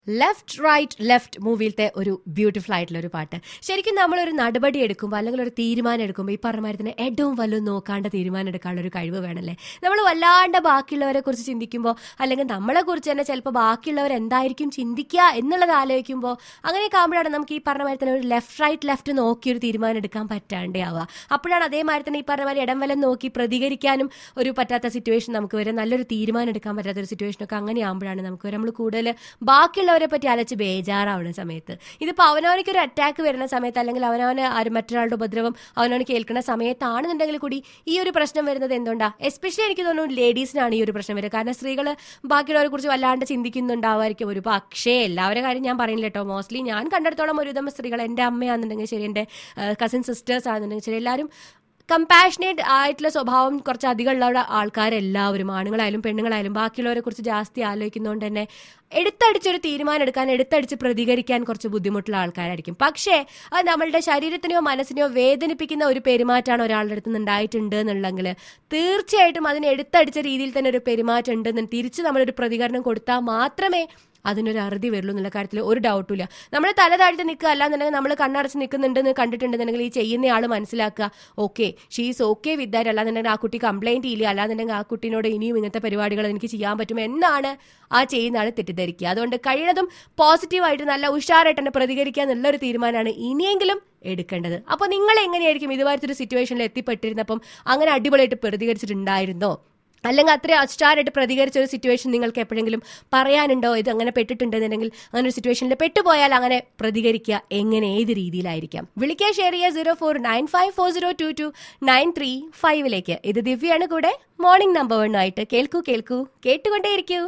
left right left മൂവിയിലത്തെ ഒരു beautiful ആയിട്ടുള്ള ഒരു പാട്ട് ശരിക്കും നമ്മളൊരു നടപടി എടുക്കുമ്പോൾ അല്ലെങ്കിൽ ഒരു തീരുമാനം എടുക്കുമ്പോൾ ഈ പറഞ്ഞ മാതിരി തന്നെ എഡവും വല്ലതും നോക്കാണ്ട് തീരുമാനം എടുക്കാനുള്ള ഒരു കഴിവ് വേണമല്ലേ നമ്മൾ വല്ലാണ്ട് ബാക്കിയുള്ളവരെ കുറിച്ച് ചിന്തിക്കുമ്പോൾ അല്ലെങ്കിൽ നമ്മളെ കുറിച്ച് തന്നെ ചിലപ്പോൾ ബാക്കിയുള്ളവർ എന്തായിരിക്കും ചിന്തിക്കുക എന്നുള്ളത് ആലോചിക്കുമ്പോൾ അങ്ങനെയൊക്കെ ആകുമ്പോഴാണ് നമുക്ക് ഈ പറഞ്ഞ മാതിരി തന്നെ ഒരു ലെഫ്റ്റ് റൈറ്റ് ലെഫ്റ്റ് നോക്കി ഒരു തീരുമാനം എടുക്കാൻ പറ്റാണ്ടേ ആവുക അപ്പോഴാണ് അതേമാതിരി തന്നെ ഈ പറഞ്ഞ മാതിരി ഇടം വലം നോക്കി പ്രതികരിക്കാനും ഒരു പറ്റാത്ത സിറ്റുവേഷൻ നമുക്ക് വരെ നല്ലൊരു തീരുമാനം എടുക്കാൻ പറ്റാത്ത ഒരു സിറ്റുവേഷനൊക്കെ അങ്ങനെ ആകുമ്പോഴാണ് നമുക്ക് വരെ നമ്മൾ കൂടുതൽ ബാക്കിയുള്ളവരെ പറ്റി അലച്ച് ബേജാറാവുന്ന സമയത്ത് ഇതിപ്പോൾ അവനവനക്ക് ഒരു അറ്റാക്ക് വരുന്ന സമയത്ത് അല്ലെങ്കിൽ അവനവന് ആരും മറ്റൊരാളുടെ ഉപദ്രവം അവനവന് കേൾക്കുന്ന സമയത്താണെന്നുണ്ടെങ്കിൽ കൂടി ഈ ഒരു പ്രശ്നം വരുന്നത് എന്തുകൊണ്ടാ എസ്പെഷ്യലി എനിക്ക് തോന്നുന്നു ലേഡീസിനാണ് ഈ ഒരു പ്രശ്നം വരിക കാരണം സ്ത്രീകൾ ബാക്കിയുള്ളവരെ കുറിച്ച് വല്ലാണ്ട് ചിന്തിക്കുന്നുണ്ടാവുമായിരിക്കും ഒരു പക്ഷേ എല്ലാവരുടെ കാര്യം ഞാൻ പറയുന്നില്ല കേട്ടോ മോസ്റ്റ്ലി ഞാൻ കണ്ടിടത്തോളം ഒരുവിധം സ്ത്രീകൾ എൻ്റെ അമ്മയാണെന്നുണ്ടെങ്കിൽ ശരി എൻ്റെ കസിൻ സിസ്റ്റേഴ്സ് ആണെന്നുണ്ടെങ്കിൽ ശരി എല്ലാവരും കമ്പാഷനേറ്റ് ആയിട്ടുള്ള സ്വഭാവം കുറച്ച് അധികമുള്ള ആൾക്കാരെല്ലാവരും ആണുങ്ങളായാലും പെണ്ണുങ്ങളായാലും ബാക്കിയുള്ളവരെ കുറിച്ച് ജാസ്തി ആലോചിക്കുന്നതുകൊണ്ട് തന്നെ എടുത്തടിച്ചൊരു തീരുമാനം എടുക്കാൻ എടുത്തടിച്ച് പ്രതികരിക്കാൻ കുറച്ച് ബുദ്ധിമുട്ടുള്ള ആൾക്കാരായിരിക്കും പക്ഷേ അത് നമ്മളുടെ ശരീരത്തിനെയോ മനസ്സിനെയോ വേദനിപ്പിക്കുന്ന ഒരു പെരുമാറ്റമാണ് ഒരാളുടെ അടുത്ത് നിന്ന് ഉണ്ടായിട്ടുണ്ട് എന്നുണ്ടെങ്കിൽ തീർച്ചയായിട്ടും അതിനെ എടുത്തടിച്ച രീതിയിൽ തന്നെ ഒരു പെരുമാറ്റം ഉണ്ടെന്ന് തിരിച്ച് നമ്മളൊരു പ്രതികരണം കൊടുത്താൽ മാത്രമേ അതിനൊരു അറുതി വരുള്ളൂ എന്നുള്ള കാര്യത്തിൽ ഒരു ഡൗട്ടും ഇല്ല നമ്മൾ തല താഴ്ത്തി നിൽക്കുക അല്ലാന്നുണ്ടെങ്കിൽ നമ്മൾ കണ്ണടച്ച് നിൽക്കുന്നുണ്ടെന്ന് കണ്ടിട്ടുണ്ടെന്നുണ്ടെങ്കിൽ ഈ ചെയ്യുന്ന ആൾ മനസ്സിലാക്കുക okay she's okay with that അല്ലാന്നുണ്ടെങ്കിൽ ആ കുട്ടി കംപ്ലൈന്റ് ഇല്ല അല്ലാന്നുണ്ടെങ്കിൽ ആ കുട്ടീനോട് ഇനിയും ഇങ്ങനത്തെ പരിപാടികൾ എനിക്ക് ചെയ്യാൻ പറ്റും എന്നാണ് ആ ചെയ്യുന്ന ആൾ തെറ്റിദ്ധരിക്കുക അതുകൊണ്ട് കഴിയുന്നതും പോസിറ്റീവായിട്ട് നല്ല ഉഷാറായിട്ട് തന്നെ പ്രതികരിക്കുക എന്നുള്ളൊരു തീരുമാനമാണ് ഇനിയെങ്കിലും എടുക്കേണ്ടത് അപ്പോൾ നിങ്ങൾ എങ്ങനെയായിരിക്കും ഇതുപോലത്തെ ഒരു സിറ്റുവേഷനിൽ എത്തിപ്പെട്ടിരുന്നപ്പം അങ്ങനെ അടിപൊളിയായിട്ട് പ്രതികരിച്ചിട്ടുണ്ടായിരുന്നോ അല്ലെങ്കിൽ അത്രയും അസ്റ്റാറായിട്ട് പ്രതികരിച്ച ഒരു സിറ്റുവേഷൻ നിങ്ങൾക്ക് എപ്പോഴെങ്കിലും പറയാനുണ്ടോ ഇത് അങ്ങനെ പെട്ടിട്ടുണ്ടെന്നുണ്ടെങ്കിൽ അങ്ങനെ ഒരു സിറ്റുവേഷനിൽ പെട്ടുപോയാൽ അങ്ങനെ പ്രതികരിക്കുക എങ്ങനെ ഏത് രീതിയിലായിരിക്കാം വിളിക്കാൻ ഷെയർ ചെയ്യുക zero four nine five four zero two two nine three ഫൈവിലേക്ക് ഇത് ദിവ്യയാണ് കൂടെ മോർണിംഗ് നമ്പർ വണ്ണായിട്ട് കേൾക്കൂ കേൾക്കൂ കേട്ടുകൊണ്ടേയിരിക്കൂ